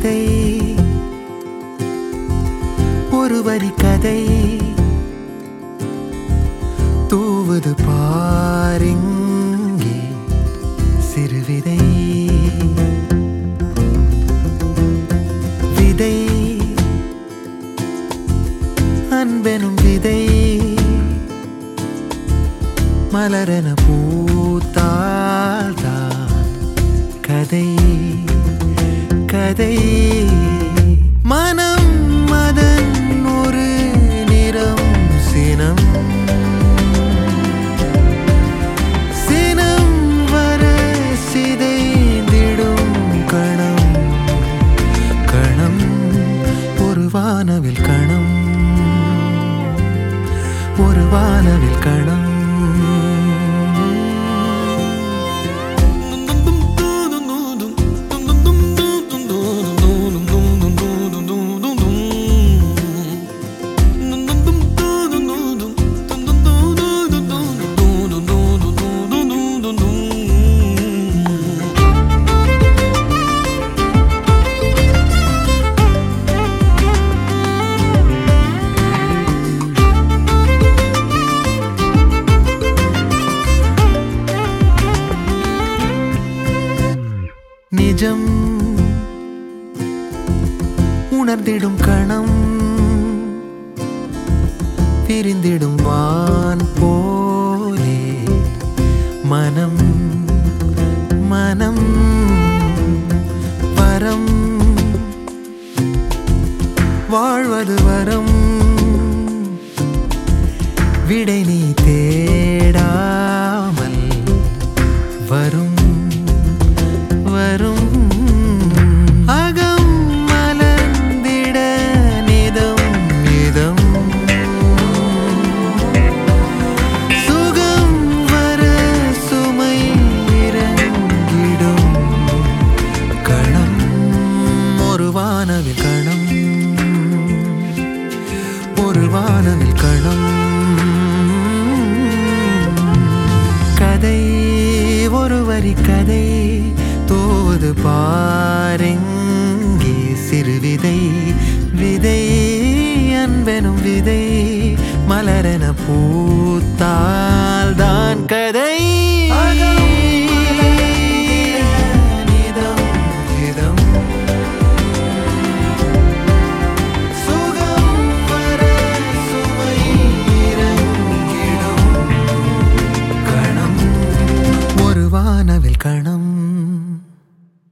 விதை ஒரு வரி கதை தூவது பாரிங்கே சிறு விதை விதை அன்பெனும் விதை மலரென பூத்தால்தான் கதை கதை மனம் மதன் ஒரு நிறம் சினம் சினம் வர சிதைந்திடும் கணம் கணம் ஒரு வானவில் கணம் ஒரு வானவில் கணம் நிஜம் உணர்ந்திடும் கணம் பிரிந்திடும் வான் போலே மனம் மனம் வரம் வாழ்வது வரம் விடை நீ தேடாமல் வரும் வரும் அகம் மலர்ந்திட நிதம் இதம் சுகம் வர சுமை இறங்கிடும் கணம் ஒரு வானவில் கணம் ஒரு வானவில் கணம் கதை ஒரு வரி கதை தோது பாரெங்கே சிறு விதை விதை அன்பெனும் விதை மலரென பூத்தால் தான் கதை